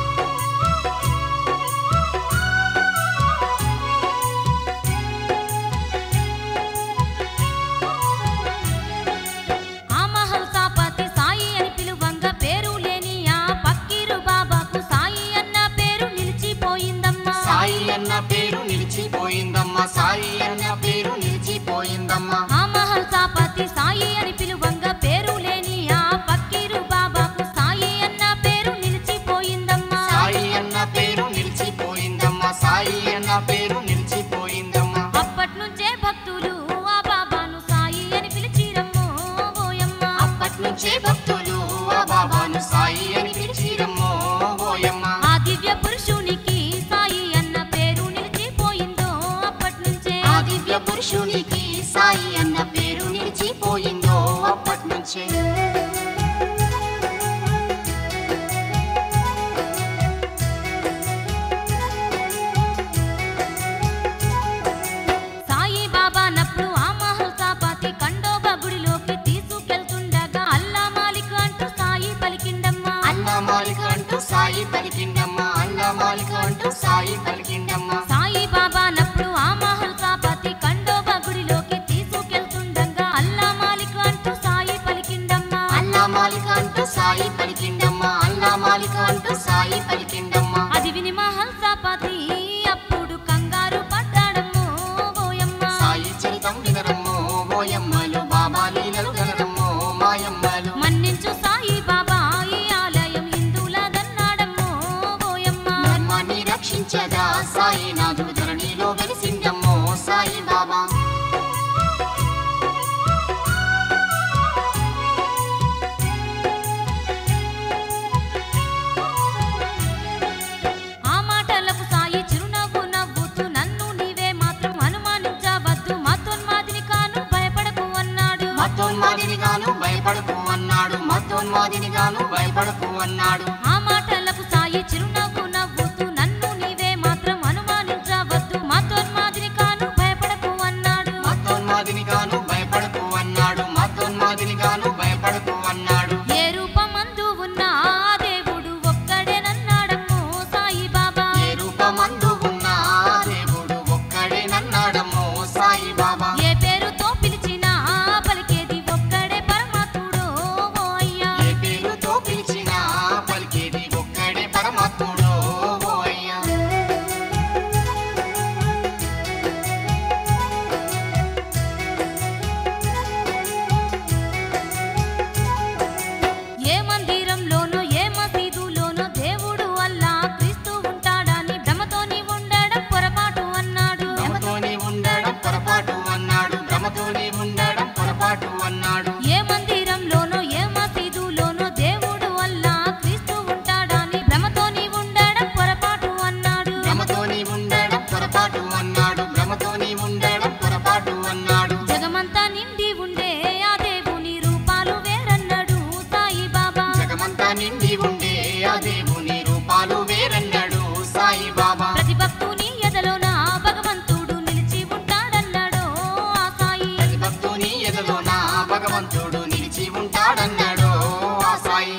ఆ మహల్సాపతి సాయి అని పిలువంగా పేరు లేని ఆ పక్కీరు బాబాకు సాయి అన్న పేరు నిలిచిపోయిందమ్మా సాయి అన్న పేరు నిలిచిపోయిందమ్మా సాయి అన్న పేరు నిలిచిపోయిందమ్మా ఆ మహల్సాపతి సాయి అని పిలువంగా పేరు లేని ఆ పక్కీరు బాబాకు సాయి అన్న పేరు నిలిచిపోయిందమ్మా సాయి అన్న పేరు నిలిచిపోయిందమ్మా సాయి అన్న పేరు నిలిచిపోయిందమ్మా అప్పట్నుంచే భక్తులు ఆ బాబాను సాయి అని పిలిచిరమ్మో ఓయమ్మ అప్పట్నుంచే భక్తులు ఆ బాబాను సాయి అని పిలిచిరమ్మో ఓయమ్మ ఆ దివ్య పురుషునికి సాయి అన్న పేరు నిలిచిపోయిందో అప్పట్నుంచే ఆ దివ్య పురుషునికి సాయి అన్న పేరు నిలిచిపోయిందో అప్పట్నుంచే సాయి బాబా నప్పుడు ఆ మహల్సాపతి కండోబ గుడిలోకి తీసుకెళ్తుండగా అల్లా మాలిక్ అంటూ సాయి పలికిండమ్మా అల్లా మాలిక అంటూ సాయి పలికిండమ్మా అల్లా మాలిక అంటూ సాయి పలికిండమ్మా సాయి బాబా నప్పుడు ఆ మహల్సాపతి కండోబ గుడిలోకి తీసుకెళ్తుండగా అల్లా మాలిక్ అంటూ సాయి పలికిండమ్మా అల్లా మాలిక అంటూ సాయి పలికిండమ్మా అల్లా మాలిక అంటూ సాయి పలికిండమ్మా అది విని మహల్సాపతి అప్పుడు కంగారు పడ్డాడమ్మో ఓయమ్మ సాయి చరితం వినరమ్మో ఓయమ్మలు బాబా లీలలు గనరమ్మో మాయమ్మలు మన్నించు సాయి బాబా ఈ ఆలయం హిందువులదన్నాడమ్మో ఓయమ్మ ధర్మాన్ని రక్షించగా సాయినాథుడు ధరణిలో వెలిసిండమ్మో సాయి బాబా ఆ మాటలకు సాయి చిరునవ్వు నవ్వుతూ నన్ను నీవే మాత్రం అనుమానించవద్దు మతోన్మాదిని కాను భయపడకు అన్నాడు మత్తోన్మాదిని గాను భయపడకు అన్నాడు మత్తోన్మాదిని గాను భయపడకు అన్నాడు ఆ మాటలకు సాయి చిరునవ్వు నవ్వుతూ నన్ను నీవే మాత్రం అనుమానించవద్దు మతోన్మాదిని కాను భయపడకు అన్నాడు మత్తోన్మాదిని గాను భయపడకు అన్నాడు మత్తోన్మాదిని గాను భయపడకు అన్నాడు ఏ రూపమందు ఉన్న ఆ దేవుడు ఒక్కడేనన్నాడమ్మో సాయి బాబా ఏ రూపమందు ఉన్న ఆ దేవుడు ఒక్కడే నన్నాడమ్మో సాయి భగవంతుడు నిలిచి ఉంటాడన్నాడు ఆ సాయి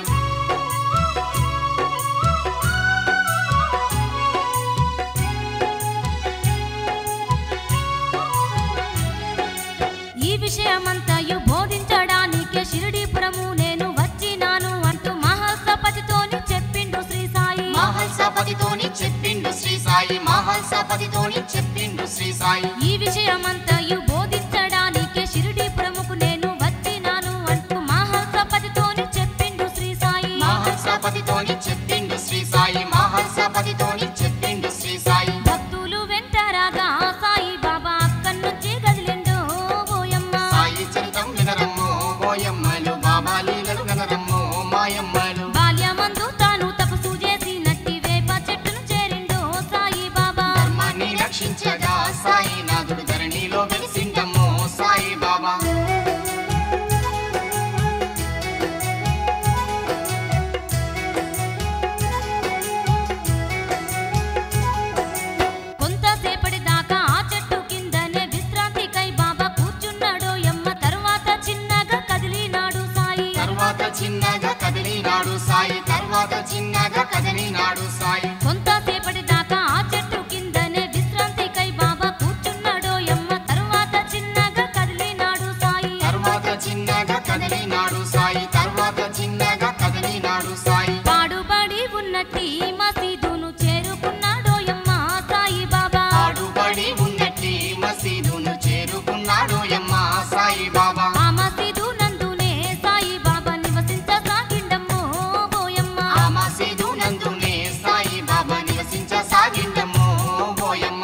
ఈ విషయమంతయు బోధించడానికే షిరిడీపురము నేను వచ్చినాను అంటూ మహాసపతితోని చెప్పిండు శ్రీ సాయి మహల్సపతితోని చెప్పిండు శ్రీ సాయి మహల్సపతితోని చెప్పిండు శ్రీ సాయి ఈ విషయమంతయు బోధించడానికే షిరిడీపురముకు నేను వచ్చినాను అంటూ మహాసపతితోని చెప్పిండు శ్రీ సాయి మహల్సపతితోని చెప్పిండు శ్రీ సాయి మహల్సపతితోని చెప్పిండు శ్రీ సాయి భక్తులు వెంటరాగా సాయి బాబా అక్కడి నుంచి కదిలిండు ఓయమ్మ సాయి చరితం వినరమ్ము ఓయమ్మలు బాబా లీలలు గనరమ్ము మాయమ్మలు బాల్యమందు తాను తపస్సు చేసి నట్టి వేప చెట్టును చేరిండు సాయి బాబా ధర్మాన్ని రక్షించగా సాయి నాథుడు ధరణిలో వెలిసిండమ్ము సాయి బాబా కొంతసేపటి దాకా ఆ చెట్టు కిందనే విశ్రాంతికై బాబా కూర్చున్నాడు యమ్మ తరువాత చిన్నగా కదిలినాడు సాయి తర్వాత చిన్నగా కదిలినాడు సాయి తర్వాత చిన్నగా కదిలినాడు సాయి కొంతసేపటి దాకా ఆ చెట్టు కిందనే విశ్రాంతికై బాబా కూర్చున్నాడు యమ్మ తరువాత చిన్నగా కదిలినాడు సాయి తర్వాత చిన్నగా కదిలినాడు సాయి తర్వాత చిన్నగా కదిలినాడు సాయి పాడుబడి ఉన్నట్టి మసీదును చేరుకున్నాడు యమ్మ సాయి బాబా ఆడుబడి ఉన్నట్టి మసీదును చేరుకున్నాడు యమ్మ సాయి బాబా ఆ మసీదు నందునే సాయి బాబా నివసించసాగిండమ్మో ఓయమ్మ ఆ మసీదు నందునే సాయి బాబా నివసించసాగిండము ఓయమ్మ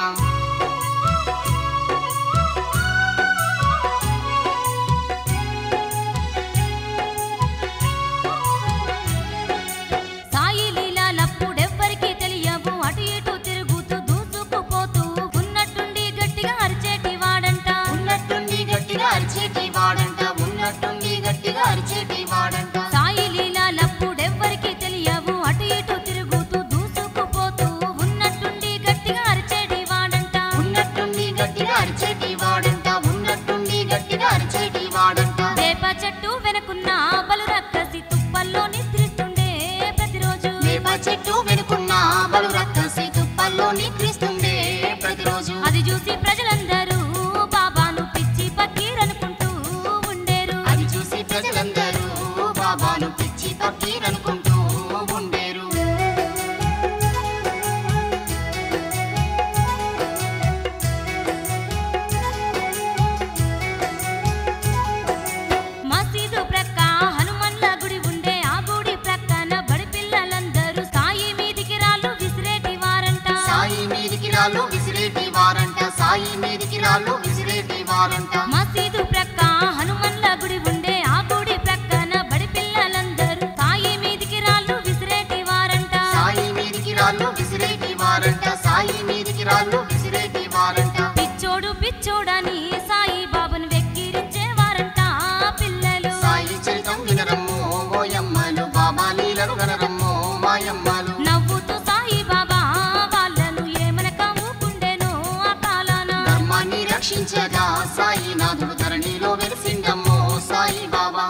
సాయి లీలాలప్పుడెవ్వరికీ తెలియవు అటు ఇటు తిరుగుతూ దూసుకుపోతూ ఉన్నట్టుండి గట్టిగా అరిచేటి వాడంట ఉన్నట్టుండి గట్టిగా అరిచేటి వాడంట ఉన్నట్టుండి గట్టిగా అరిచేటి వాడంట సాయి లీలాలప్పుడెవ్వరికీ తెలియవు అటు ఇటు తిరుగుతూ దూసుకుపోతూ ఉన్నట్టుండి గట్టిగా అరిచేటి వాడంట ఉన్నట్టుండి గట్టిగా అరిచేటి వాడంట ఉన్నట్టుండి గట్టిగా అరిచేటి వాడంట వేప చెట్టు వెనుకున్న బలు రక్కసి తుప్పల్లో నిద్రిస్తుండే ప్రతిరోజు వేప చెట్టు వెనుకున్న బలు రక్కసి తుప్పల్లో నిద్రిస్తుండే ప్రతిరోజు అది చూసి ప్రజలందరూ బాబాను పిచ్చి పక్కీరనుకుంటూ ఉండేరు అది చూసి ప్రజలందరూ బాబాను పిచ్చి పక్కీరనుకుంటూ ఉండేరు మసీదు ప్రక్క హనుమన్ల గుడి ఉండే ఆ గుడి ప్రక్కన బడి పిల్లలందరూ సాయి మీదికి రాళ్ళు విసిరేటి వారంట సాయి మీదికి రాళ్ళు విసిరేటి వారంట సాయి మీదికి రాళ్ళు విసిరేటి వారంట మసీదు ప్రక్క హనుమన్ల గుడి ఉండే ఆ గుడి ప్రక్కన బడి పిల్లలందరూ సాయి మీదికి రాళ్ళు విసిరేటి వారంట సాయి మీదికి రాళ్ళు విసిరేటి వారంట సాయి మీదికి రాళ్ళు విసిరేటి వారంట పిచ్చోడు పిచ్చోడని సాయి బాబాను వెక్కిరించేవారంట ఆ పిల్లలు సాయి చరితం వినరమ్ము ఓయమ్మలు బాబా లీలలు గనరమ్ము మాయమ్మలు నవ్వుతూ సాయి బాబా వాళ్ళను ఏమనక ఊకుండెను ఆ కాలాన ధర్మాన్ని రక్షించగా సాయి నాథుడు ధరణిలో వెలిసిండమ్ము సాయి బాబా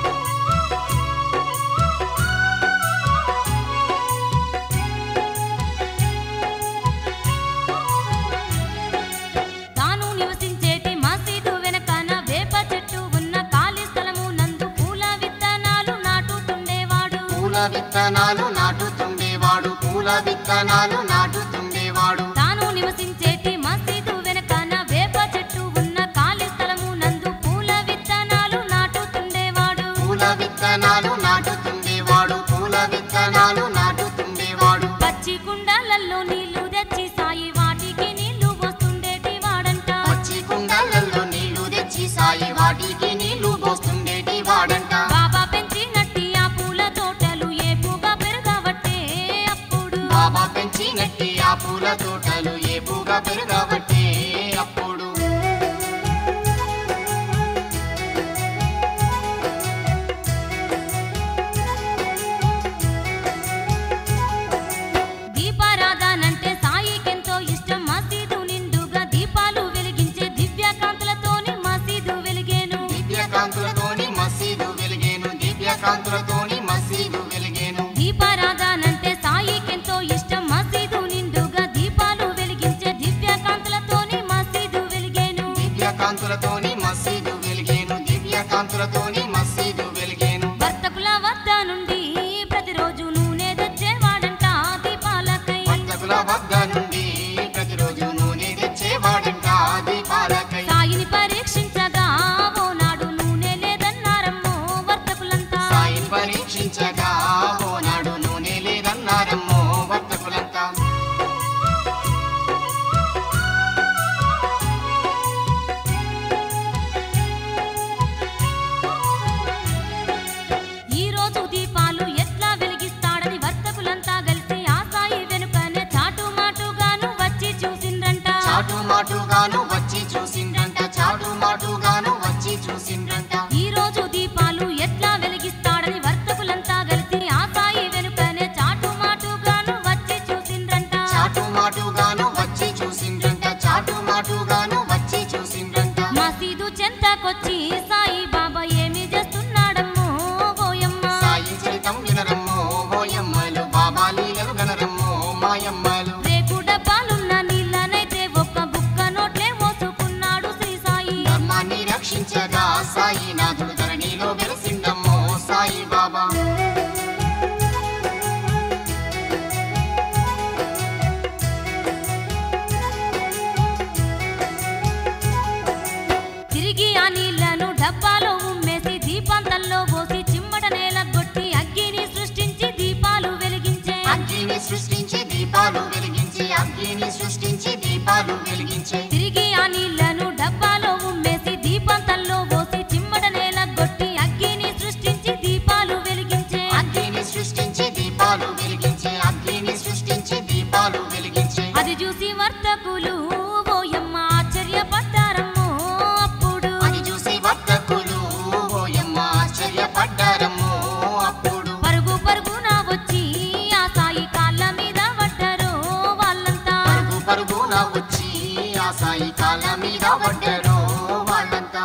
తాను నివసించేటి మసీదు వెనకాన వేప చెట్టు ఉన్న ఖాళీ స్థలము నందు పూల విత్తనాలు నాటుతుండేవాడు పూల విత్తనాలు నాటుతుండేవాడు పూల విత్తనాలు నాటుతుండేవాడు తాను నివసించేటి మసీదు వెనకాన వేప చెట్టు ఉన్న ఖాళీ స్థలము నందు పూల విత్తనాలు నాటుతుండేవాడు పూల విత్తనాలు నాటుతుండేవాడు పూల విత్తనాలు నాటుతుండేవాడు పచ్చి కుండలల్లో నీళ్లు తెచ్చి సాయి వాటికి నీళ్లు పోస్తుండేటి వాడంట పచ్చి కుండలలో నీళ్లు తెచ్చి సాయి వాటికి నీళ్లు పోస్తుండేటి వాడంట బాబా పెంచినట్టి ఆ పూల తోటలు ఏపుగా పెరగబట్టే అప్పుడు బాబా పెంచినట్టి ఆ పూల తోటలు ఏపుగా పెరగబట్టే అప్పుడు దీపారాధనంటే సాయికెంతో ఇష్టం మసీదు నిండుగా దీపాలు వెలిగించే దివ్య కాంతులతోని మసీదు వెలిగేను దివ్య కాంతులతోని కాంతులతోని మసీదు వెలిగేను దీపారాధనంటే సాయికెంతో ఇష్టం మసీదు నిండుగా దీపాలు వెలిగించే దివ్య కాంతులతోని మసీదు వెలిగేను దివ్య కాంతులతోని మసీదు వెలిగేను దివ్య కాంతులతోని మసీదు వెలిగేను వర్తకుల వద్ద నుండి ప్రతిరోజు నూనె తెచ్చేవాడంట దీపాలకై వర్తకుల వద్ద నుండి ప్రతిరోజు నూనె తెచ్చేవాడంట దీపాలకై సాయిని పరీక్షించగా ఓనాడు నూనె లేదన్నారమ్మో వర్తకులంతా సాయిని పరీక్షించగా ఓనాడు నూనె లేదన్నారమ్మో వర్తకులంతా ఈ రోజు దీపాలు ఎట్లా వెలిగిస్తాడని వర్తకులంతా కలిసి ఆ సాయి వెనుకనే చాటు మాటుగాను వచ్చి చూసిండ్రంట చాటు మాటుగాను వచ్చి చూసిండ్రంట చాటు మాటుగాను వచ్చి చూసిండ్రంట ఈ రోజు దీపాలు ఎట్లా వెలిగిస్తాడని వర్తకులంతా కలిసి ఆ సాయి వెనుకనే చాటు మాటుగాను వచ్చి చూసిండ్రంట చాటు మాటుగాను వచ్చి చూసిండ్రంట చాటు మాటుగాను వచ్చి చూసిండ్రంట మసీదు చెంతకొచ్చి సాయి బాబా ఏమి చేస్తున్నాడమ్మో ఓయమ్మ సాయి చరితం వినరమ్మో ఓయమ్మలు బాబా లీలలు గనరమ్మో మాయమ్మలు రేకు డబ్బాలున్న నీళ్ళనైతే ఒక్క బుక్క నోట్లే మోసుకున్నాడు శ్రీ సాయి ధర్మాన్ని రక్షించగా సాయి నాథుడు ధరణిలో వెలసిండమ్మో సాయి బాబా తిరిగి ఆ నీళ్లను డబ్బాలో ఉమ్మేసి దీపాంతంలో పోసి చిమ్మట నేల కొట్టి అగ్గిని సృష్టించి దీపాలు వెలిగించే అగ్గిని సృష్టించి దీపాలు వెలిగించి అగ్గిని సృష్టించి దీపాలు వెలిగించే తిరిగి ఆ నీళ్లను డబ్బాలో ఉమ్మేసి దీపాంతంలో పోసి చిమ్మట నేల కొట్టి అగ్గిని సృష్టించి దీపాలు వెలిగించే అగ్గిని సృష్టించి దీపాలు వెలిగించే అగ్గిని సృష్టించి దీపాలు వెలిగించే అది చూసి వర్తకులు ఓయమ్మ ఆశ్చర్యపడ్డారమ్మో అప్పుడు అది చూసి వర్తకులు ఓయమ్మ ఆశ్చర్యపడ్డారమ్మో అప్పుడు పరుగు పరుగున వచ్చి ఆ సాయి కాళ్ళ మీద పడ్డారు వాళ్ళంతా పరుగు పరుగున వచ్చి ఆ సాయి కాళ్ళ మీద పడ్డారు వాళ్ళంతా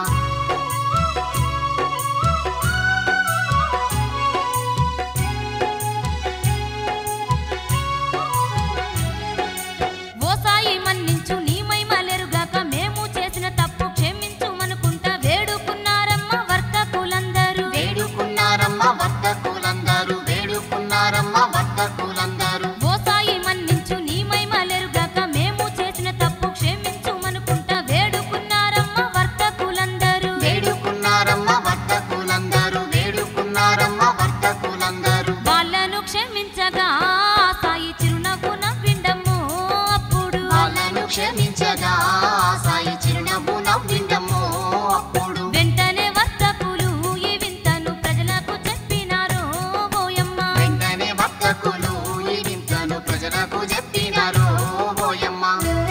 ఓ సాయి మన్నించు నీ మైమలెరుగాక మేము చేసిన తప్పు క్షమించుమనుకుంటా వేడుకున్నారమ్మ వర్తకులందరూ వేడుకున్నారమ్మ వర్తకులందరూ వేడుకున్నారమ్మ వర్తకులందరూ ఓ సాయి మన్నించు నీ మైమలెరుగాక మేము చేసిన తప్పు క్షమించుమనుకుంటా వేడుకున్నారమ్మ వర్తకులందరూ వేడుకున్నారమ్మ వర్తకులందరూ వేడుకున్నారమ్మ వర్తకులందరూ వాళ్ళను క్షమించగా ఆ సాయి చిరునవ్వు నవ్విండమ్మో అప్పుడు వాళ్ళను క్షమించగా ఆ సాయి చిరునవ్వు నవ్విండమ్మో అప్పుడు వెంటనే వర్తకులు ఈ వింతను ప్రజలకు చెప్పినారు ఓయమ్మ వెంటనే వర్తకులు ఈ వింతను ప్రజలకు చెప్పినారు ఓయమ్మ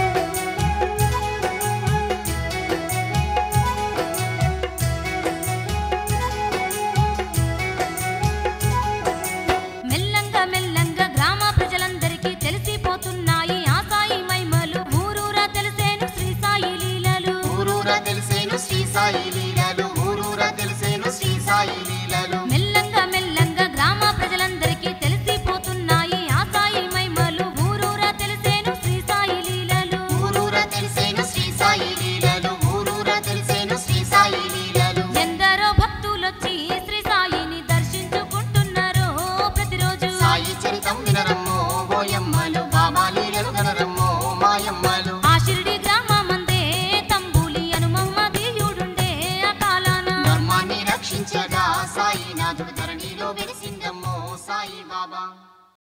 మెల్లంగా మెల్లంగా గ్రామ ప్రజలందరికీ తెలిసిపోతున్నాయి ఆ సాయి మైమలు ఊరూరా తెలిసేను శ్రీ సాయి లీలలు ఊరూరా తెలిసేను శ్రీ సాయి లీలలు ఊరూరా తెలిసేను శ్రీ సాయి లీలలు మెల్లంగా మెల్లంగా గ్రామ ప్రజలందరికీ తెలిసిపోతున్నాయి ఆ సాయి మైమలు ఊరూరా తెలిసేను శ్రీ సాయి లీలలు ఊరూరా తెలిసేను శ్రీ సాయి లీలలు ఊరూరా తెలిసేను శ్రీ సాయి లీలలు ఎందరో భక్తులొచ్చి శ్రీ సాయిని దర్శించుకుంటున్నారు ప్రతిరోజు సాయి చరితం వినరమ్మో ఓయమ్మలు బాబా లీలలు గనరమ్మో మాయమ్మలు ఆ షిరిడి గ్రామమందే తంబూలి అను మహమ్మదీయుడుండే ఆ కాలాన ధర్మాన్ని రక్షించగా సాయి నాథుడు ధరణిలో వెలిసిందమ్మో సాయి బాబా